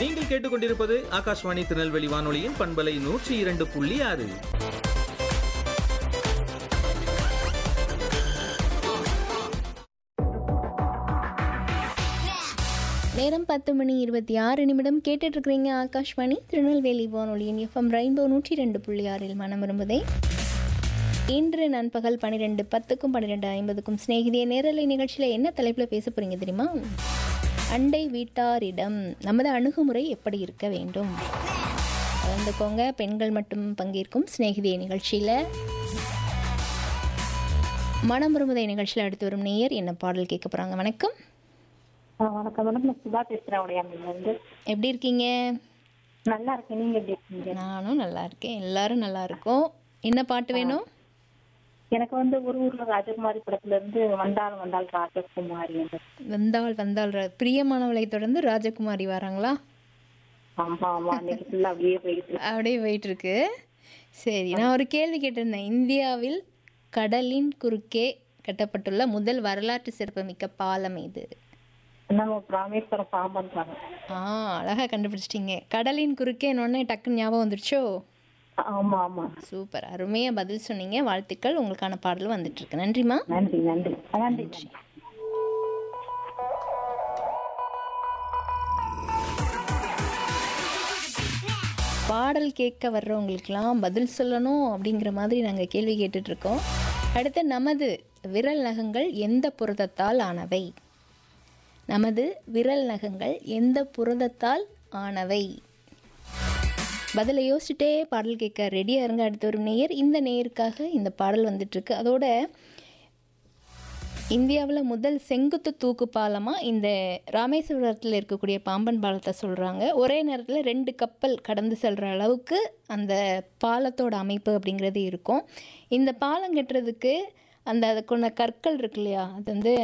நீங்கள் கேட்டுக்கொண்டிருப்பது ஆகாஷ்வாணி திருநெல்வேலி வானொலியின் பண்பலை நூற்றி இரண்டு புள்ளி ஆறு நேரம் பத்து மணி இருபத்தி ஆறு நிமிடம் கேட்டுட்டு இருக்கிறீங்க ஆகாஷ்வாணி திருநெல்வேலி வானொலியின் எஃப்எம் ரெயின்போ நூற்றி ரெண்டு புள்ளி ஆறில் மனம் விரும்புதே இன்று நண்பகல் பன்னிரெண்டு பத்துக்கும் பன்னிரெண்டு ஐம்பதுக்கும் சிநேகிதிய நேரலை நிகழ்ச்சியில் என்ன தலைப்பில் பேச போறீங்க தெரியுமா அண்டை வீட்டாரிடம் நமது அணுகுமுறை எப்படி இருக்க வேண்டும் கலந்துக்கோங்க பெண்கள் மட்டும் பங்கேற்கும் சிநேகிதிய நிகழ்ச்சியில் மனம் விரும்புதை நிகழ்ச்சியில் அடுத்து வரும் நேயர் என்ன பாடல் கேட்க போகிறாங்க வணக்கம் ஆ, வணக்கம் மேடம் நான் சுதா பேசுறேன் உடையாமையில இருந்து எப்படி இருக்கீங்க நல்லா இருக்கேன் நீங்க எப்படி இருக்கீங்க நானும் நல்லா இருக்கேன் எல்லாரும் நல்லா இருக்கோம் என்ன பாட்டு வேணும் எனக்கு வந்து ஒரு ஊர்ல ராஜகுமாரி படத்துல இருந்து வந்தால் வந்தால் ராஜகுமாரி அந்த வந்தாள் வந்தாள் ர- பிரியமானவளை தொடர்ந்து ராஜகுமாரி வராங்களா ஆமா ஆமா அன்னைக்கு ஃபுல்லா அப்படியே போயிட்டு இருக்கு. அப்படியே போயிட்டு இருக்கு சரி நான் ஒரு கேள்வி கேட்டிருந்தேன் இந்தியாவில் கடலின் குறுக்கே கட்டப்பட்டுள்ள முதல் வரலாற்று சிறப்புமிக்க பாலம் இது நம்ம ராமேஸ்வரம் பாம்பன்றாங்க ஆ அழகா கண்டுபிடிச்சிட்டீங்க கடலின் குறுக்கே உடனே டக்குன்னு ஞாபகம் வந்துருச்சோ ஆமா ஆமா சூப்பர் அருமையா பதில் சொன்னீங்க வாழ்த்துக்கள் உங்களுக்கான பாடல் வந்துட்டு இருக்கு நன்றிம்மா நன்றி நன்றி நன்றி பாடல் கேட்க வர்றவங்களுக்கெல்லாம் பதில் சொல்லணும் அப்படிங்கிற மாதிரி நாங்கள் கேள்வி கேட்டுட்டு இருக்கோம் அடுத்து நமது விரல் நகங்கள் எந்த புரதத்தால் ஆனவை நமது விரல் நகங்கள் எந்த புரதத்தால் ஆனவை பதிலை யோசிச்சுட்டே பாடல் கேட்க ரெடியாக இருங்க அடுத்து ஒரு நேயர் இந்த நேயருக்காக இந்த பாடல் வந்துட்டு இருக்கு அதோட இந்தியாவில் முதல் செங்குத்து தூக்கு பாலமாக இந்த ராமேஸ்வரத்தில் இருக்கக்கூடிய பாம்பன் பாலத்தை சொல்கிறாங்க ஒரே நேரத்தில் ரெண்டு கப்பல் கடந்து செல்கிற அளவுக்கு அந்த பாலத்தோட அமைப்பு அப்படிங்கிறது இருக்கும் இந்த பாலம் கட்டுறதுக்கு அந்த அதுக்குள்ள கற்கள் இருக்கு இல்லையா அது வந்து